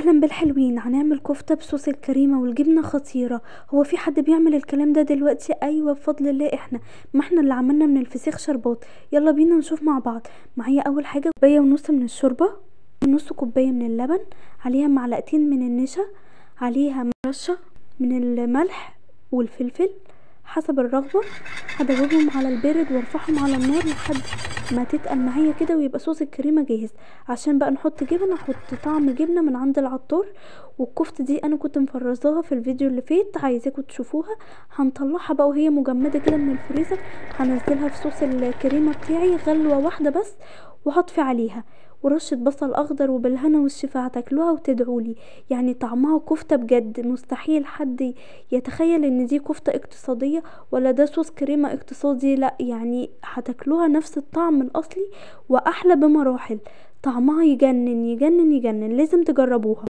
اهلا بالحلوين هنعمل كفتة بصوص الكريمة والجبنة خطيرة هو في حد بيعمل الكلام ده دلوقتي ايوه بفضل الله احنا ما احنا اللي عملنا من الفسيخ شربات يلا بينا نشوف مع بعض معايا اول حاجة كوباية ونص من الشوربة ونص كوباية من اللبن عليها معلقتين من النشا عليها رشة من الملح والفلفل حسب الرغبة هدوبهم على البارد وارفعهم على النار لحد ما تتقل معايا كده ويبقى صوص الكريمة جاهز عشان بقى نحط جبنة احط طعم جبنة من عند العطار والكفتة دي انا كنت مفرزاها في الفيديو اللي فات عايزاكم تشوفوها هنطلعها بقى وهي مجمدة كده من الفريزر هنزلها في صوص الكريمة بتاعي غلوة واحدة بس وهطفي عليها ورشة بصل اخضر وبالهنا والشفا هتاكلوها وتدعولي يعني طعمها كفتة بجد مستحيل حد يتخيل ان دي كفتة اقتصادية ولا ده صوص كريمة اقتصادي لا يعني هتاكلوها نفس الطعم الاصلي واحلى بمراحل طعمها يجنن يجنن يجنن لازم تجربوها